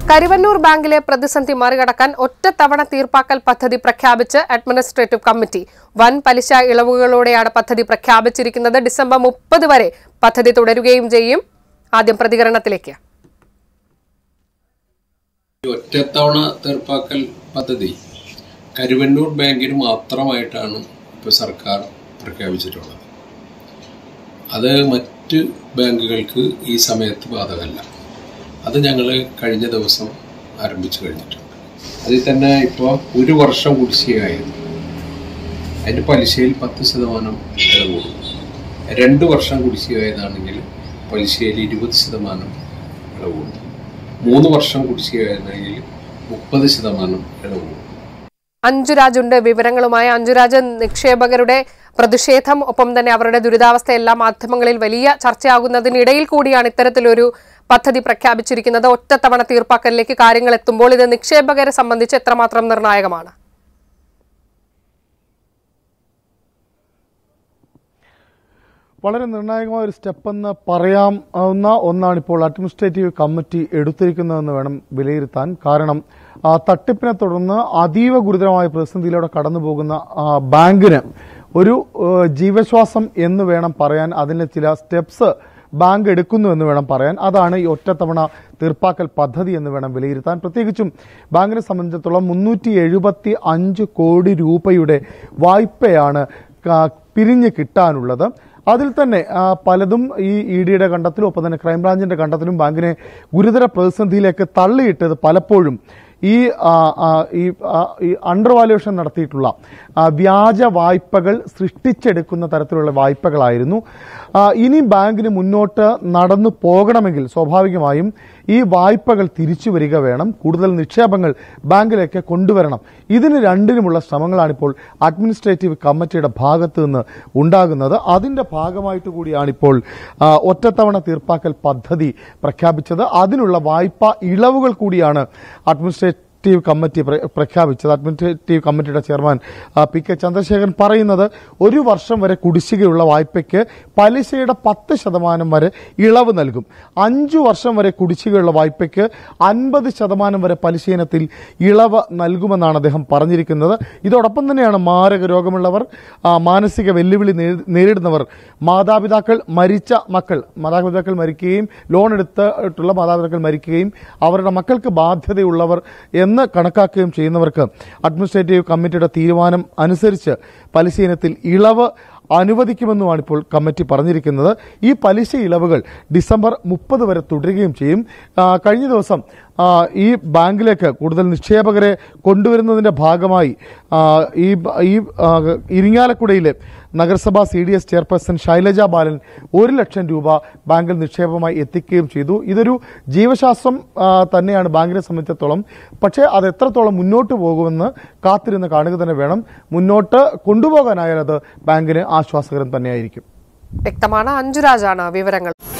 കരുവന്നൂർ ബാങ്കിലെ പ്രതിസന്ധി മറികടക്കാൻ ഒറ്റത്തവണ തീർപ്പാക്കൽ പദ്ധതി പ്രഖ്യാപിച്ച് അഡ്മിനിസ്ട്രേറ്റീവ് കമ്മിറ്റി വൻ പലിശ ഇളവുകളോടെയാണ് പദ്ധതി പ്രഖ്യാപിച്ചിരിക്കുന്നത് ഡിസംബർ മുപ്പത് വരെ പദ്ധതി തുടരുകയും ചെയ്യും ആദ്യം പ്രതികരണത്തിലേക്ക് ഈ ഒറ്റത്തവണ തീർപ്പാക്കൽ പദ്ധതി കരുവന്നൂർ ബാങ്കിന് മാത്രമായിട്ടാണ് ഇപ്പോൾ സർക്കാർ പ്രഖ്യാപിച്ചിട്ടുള്ളത് അത് മറ്റ് ബാങ്കുകൾക്ക് ഈ സമയത്ത് ബാധകമല്ല അത് ഞങ്ങൾ കഴിഞ്ഞ ദിവസം ആരംഭിച്ചു കഴിഞ്ഞിട്ടുണ്ട് അതിൽ തന്നെ ഇപ്പോൾ ഒരു വർഷം കുടിശ്ശികയായിരുന്നു അതിൻ്റെ പലിശയിൽ പത്ത് ശതമാനം ഇളവ് കൊടുക്കും രണ്ട് വർഷം കുടിശ്ശികയായതാണെങ്കിൽ പലിശയിൽ ഇരുപത് ശതമാനം ഇളവ് കൊടുക്കും മൂന്ന് വർഷം കുടിശ്ശികയായിരുന്നെങ്കിൽ മുപ്പത് ശതമാനം ഇളവ് കൊടുക്കും അഞ്ജുരാജുണ്ട് വിവരങ്ങളുമായി അഞ്ജുരാജ് നിക്ഷേപകരുടെ പ്രതിഷേധം ഒപ്പം തന്നെ അവരുടെ ദുരിതാവസ്ഥ എല്ലാ മാധ്യമങ്ങളിൽ വലിയ ചർച്ചയാകുന്നതിനിടയിൽ കൂടിയാണ് ഇത്തരത്തിലൊരു പദ്ധതി പ്രഖ്യാപിച്ചിരിക്കുന്നത് ഒറ്റത്തവണ തീർപ്പാക്കലിലേക്ക് കാര്യങ്ങൾ എത്തുമ്പോൾ ഇത് നിക്ഷേപകരെ സംബന്ധിച്ച് എത്രമാത്രം നിർണായകമാണ് വളരെ നിർണായകമായ ഒരു സ്റ്റെപ്പെന്ന് പറയാവുന്ന ഒന്നാണ് ഇപ്പോൾ അഡ്മിനിസ്ട്രേറ്റീവ് കമ്മിറ്റി എടുത്തിരിക്കുന്നതെന്ന് വേണം വിലയിരുത്താൻ കാരണം ആ, തട്ടിപ്പിനെ തുടർന്ന് അതീവ ഗുരുതരമായ പ്രതിസന്ധിയിലൂടെ കടന്നു പോകുന്ന ആ, ബാങ്കിന് ഒരു ഏ, ജീവശ്വാസം എന്ന് വേണം പറയാൻ അതിന് ചില സ്റ്റെപ്സ് ബാങ്ക് എടുക്കുന്നു എന്ന് വേണം പറയാൻ അതാണ് ഈ ഒറ്റത്തവണ തീർപ്പാക്കൽ പദ്ധതി എന്ന് വേണം വിലയിരുത്താൻ പ്രത്യേകിച്ചും ബാങ്കിനെ സംബന്ധിച്ചിടത്തോളം മുന്നൂറ്റി എഴുപത്തി അഞ്ച് കോടി രൂപയുടെ വായ്പയാണ് ക- പിരിഞ്ഞ് കിട്ടാനുള്ളത് അതിൽ തന്നെ ആ, പലതും ഈ ഇ ഡിയുടെ കണ്ടെത്തലും ഒപ്പം തന്നെ ക്രൈംബ്രാഞ്ചിന്റെ കണ്ടെത്തലും ബാങ്കിനെ ഗുരുതര പ്രതിസന്ധിയിലേക്ക് തള്ളിയിട്ടത് പലപ്പോഴും ഈ ആ, ആ, ഈ ആ, ഈ അണ്ടർ വാല്യുവേഷൻ നടത്തിയിട്ടുള്ള ആ, വ്യാജ വായ്പകൾ സൃഷ്ടിച്ചെടുക്കുന്ന തരത്തിലുള്ള വായ്പകളായിരുന്നു ആ, ഇനി ബാങ്കിന് മുന്നോട്ട് നടന്നു പോകണമെങ്കിൽ സ്വാഭാവികമായും ഈ വായ്പകൾ തിരിച്ചു വരിക വേണം കൂടുതൽ നിക്ഷേപങ്ങൾ ബാങ്കിലേക്ക് കൊണ്ടുവരണം ഇതിന് രണ്ടിനുമുള്ള ശ്രമങ്ങളാണിപ്പോൾ അഡ്മിനിസ്ട്രേറ്റീവ് കമ്മിറ്റിയുടെ ഭാഗത്ത് നിന്ന് ഉണ്ടാകുന്നത് അതിന്റെ ഭാഗമായിട്ട് കൂടിയാണിപ്പോൾ ആ, ഒറ്റത്തവണ തീർപ്പാക്കൽ പദ്ധതി പ്രഖ്യാപിച്ചത് അതിനുള്ള വായ്പാ ഇളവുകൾ കൂടിയാണ് അഡ്മിനിസ്ട്രേറ്റീവ് കമ്മിറ്റി പ്ര- പ്രഖ്യാപിച്ചത് അഡ്മിനിസ്ട്രേറ്റീവ് കമ്മിറ്റിയുടെ ചെയർമാൻ ആ, പി കെ ചന്ദ്രശേഖരൻ പറയുന്നത് ഒരു വർഷം വരെ കുടിശ്ശികയുള്ള വായ്പയ്ക്ക് പലിശയുടെ പത്ത് ശതമാനം വരെ ഇളവ് നൽകും അഞ്ചു വർഷം വരെ കുടിശ്ശികയുള്ള വായ്പയ്ക്ക് അൻപത് ശതമാനം വരെ പലിശ ഇനത്തിൽ ഇളവ് നൽകുമെന്നാണ് അദ്ദേഹം പറഞ്ഞിരിക്കുന്നത് ഇതോടൊപ്പം തന്നെയാണ് മാരക രോഗമുള്ളവർ ആ, മാനസിക വെല്ലുവിളി നേ- നേരിടുന്നവർ മാതാപിതാക്കൾ മരിച്ച മക്കൾ മാതാപിതാക്കൾ മരിക്കുകയും ലോൺ എടുത്തിട്ടുള്ള മാതാപിതാക്കൾ മരിക്കുകയും അവരുടെ മക്കൾക്ക് ബാധ്യതയുള്ളവർ എന്ന് കണക്കാക്കുകയും ചെയ്യുന്നവർക്ക് അഡ്മിനിസ്ട്രേറ്റീവ് കമ്മിറ്റിയുടെ തീരുമാനം അനുസരിച്ച് പലിശ ഇനത്തിൽ ഇളവ് അനുവദിക്കുമെന്നുമാണ് ഇപ്പോൾ കമ്മിറ്റി പറഞ്ഞിരിക്കുന്നത് ഈ പലിശ ഇളവുകൾ ഡിസംബർ മുപ്പത് വരെ തുടരുകയും ചെയ്യും ആ, കഴിഞ്ഞ ദിവസം ആ, ഈ ബാങ്കിലേക്ക് കൂടുതൽ നിക്ഷേപകരെ കൊണ്ടുവരുന്നതിന്റെ ഭാഗമായി ആ, ഈ ബ- ഈ ആ, ഇരിങ്ങാലക്കുടയിലെ നഗരസഭാ C D S chairperson Shailaja Balan ഒരു ലക്ഷം രൂപ ബാങ്കിൽ നിക്ഷേപമായി എത്തിക്കുകയും ചെയ്തു ഇതൊരു ജീവശാസ്ത്രം ആ, തന്നെയാണ് ബാങ്കിനെ സംബന്ധിച്ചിടത്തോളം പക്ഷേ അത് എത്രത്തോളം മുന്നോട്ട് പോകുമെന്ന് കാത്തിരുന്ന് കാണുക തന്നെ വേണം മുന്നോട്ട് കൊണ്ടുപോകാനായാൽ അത് ബാങ്കിന് ആശ്വാസകരം തന്നെയായിരിക്കും വ്യക്തമാണ് അഞ്ജുരാജാണ് വിവരങ്ങൾ